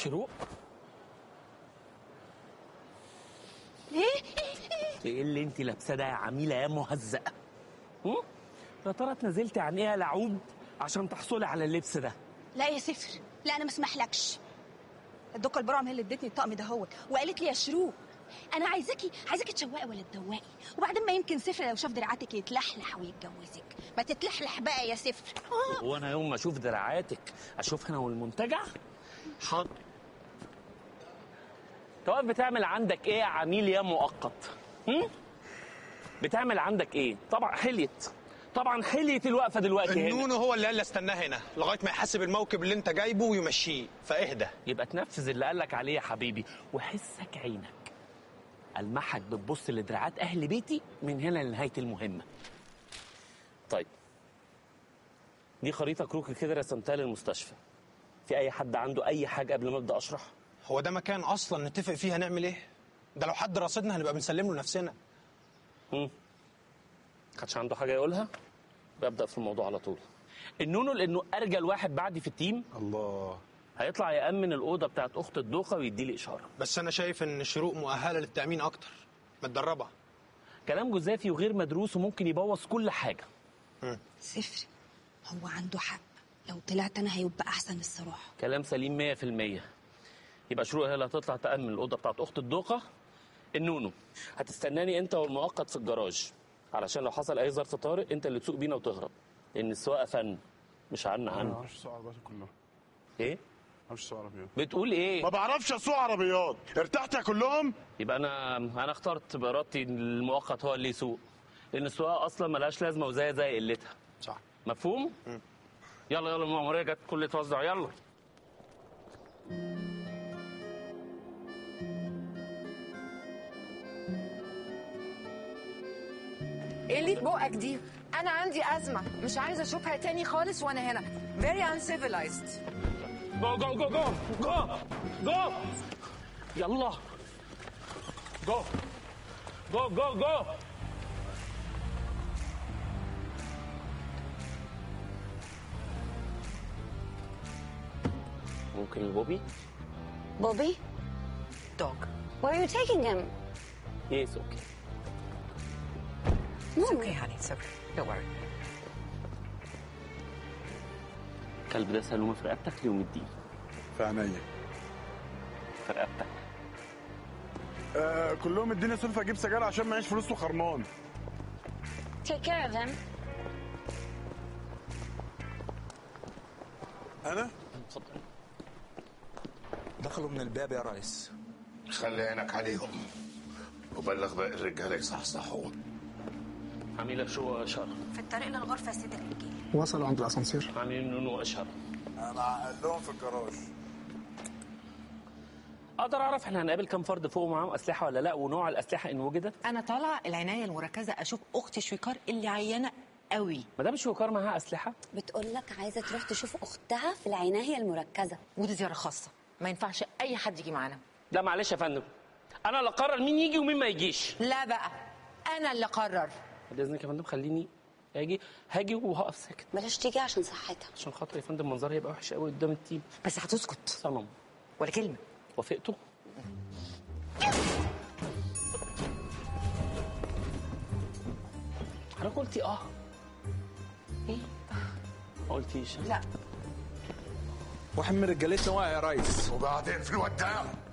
شروق ايه ايه اللي انت لابساه ده يا عميله يا مهزأه هم؟ يا ترى اتنازلتي عن ايه يا لعوب عشان تحصلي على اللبس ده لا يا صفر لا انا ما اسمحلكش الدكه البرعم هي اللي ادتني الطقم ده هو وقالت لي يا شروق انا عايزاكي عايزاكي تشوقي ولا تدوقي وبعدين ما يمكن صفر لو شاف دراعاتك يتلحلح ويتجوزك ما تتلحلح بقى يا صفر آه. هو انا يوم ما اشوف دراعاتك اشوف انا والمنتجع حاضر طب بتعمل عندك ايه يا عميل يا مؤقت هم؟ بتعمل عندك ايه طبعا حليت طبعا حليت الوقفه دلوقتي هنا النونو هو اللي قال لي استناه هنا لغايه ما يحسب الموكب اللي انت جايبه ويمشيه فاهدى يبقى تنفذ اللي قالك عليه يا حبيبي وحسك عينك المحك بتبص لدراعات اهل بيتي من هنا لنهايه المهمه طيب دي خريطه كروكي كده رسمتها للمستشفى في اي حد عنده اي حاجه قبل ما ابدا اشرح هو ده مكان اصلا نتفق فيه هنعمل ايه ده لو حد رصدنا هنبقى بنسلم له نفسنا امم كانش عنده حاجه يقولها ببدا في الموضوع على طول النونو لانه ارجل واحد بعدي في التيم الله هيطلع يامن الاوضه بتاعت اخت الدوخه ويدي لي اشاره بس انا شايف ان شروق مؤهله للتامين اكتر متدربه كلام جزافي وغير مدروس وممكن يبوظ كل حاجه صفر هو عنده حق لو طلعت انا هيبقى احسن الصراحه كلام سليم 100% يبقى شروق هي اللي هتطلع تامن الاوضه بتاعت اخت الدوقه النونو هتستناني انت والمؤقت في الجراج علشان لو حصل اي ظرف طارئ انت اللي تسوق بينا وتهرب لان السواقه فن مش عنا انا ما عنا بعرفش اسوق عربيات كلها ايه ما بعرفش اسوق عربيات بتقول ايه ما بعرفش اسوق عربيات ارتحت يا كلهم يبقى انا انا اخترت بارادتي المؤقت هو اللي يسوق لان السواقه اصلا ملهاش لازمه وزي زي قلتها صح مفهوم يلا يلا المأمورية جت كل توزع يلا ايه اللي في بقك دي؟ انا عندي ازمه مش عايزه اشوفها تاني خالص وانا هنا very uncivilized جو جو جو جو جو جو يلا جو جو جو جو ممكن البوبي Bobby, dog where are you taking him? يس اوكي it's okay honey it's okay don't worry الكلب ده سلومه في رقبتك ليوم الدين في عينيا في رقبتك آه كلهم اديني سلفه اجيب سجاير عشان معيش فلوس وخرمان Take care of him. انا اتفضل دخلوا من الباب يا ريس خلي عينك عليهم وبلغ باقي الرجاله يصحصحون عميلة شو اشهر في الطريق للغرفه يا سيد الرجاله وصلوا عند الاسانسير عاملين نونو اشهر انا عقل لهم في الجراج اقدر اعرف احنا هنقابل كام فرد فوق معاهم اسلحه ولا لا ونوع الاسلحه ان وجدت انا طالعه العنايه المركزه اشوف اختي شويكار اللي عيانه قوي مدام شوكار معاها اسلحه بتقول لك عايزه تروح تشوف اختها في العنايه المركزه ودي زياره خاصه ما ينفعش اي حد يجي معانا لا معلش يا فندم انا اللي اقرر مين يجي ومين ما يجيش لا بقى انا اللي اقرر بعد اذنك يا فندم خليني اجي هاجي وهقف ساكت بلاش تيجي عشان صحتها عشان خاطر يا فندم منظري هيبقى وحش قوي قدام التيم بس هتسكت صنم ولا كلمه وافقتوا حضرتك قلتي اه ايه ما قلتيش لا واحد من رجالتنا واقع يا ريس وبعدين في الوداع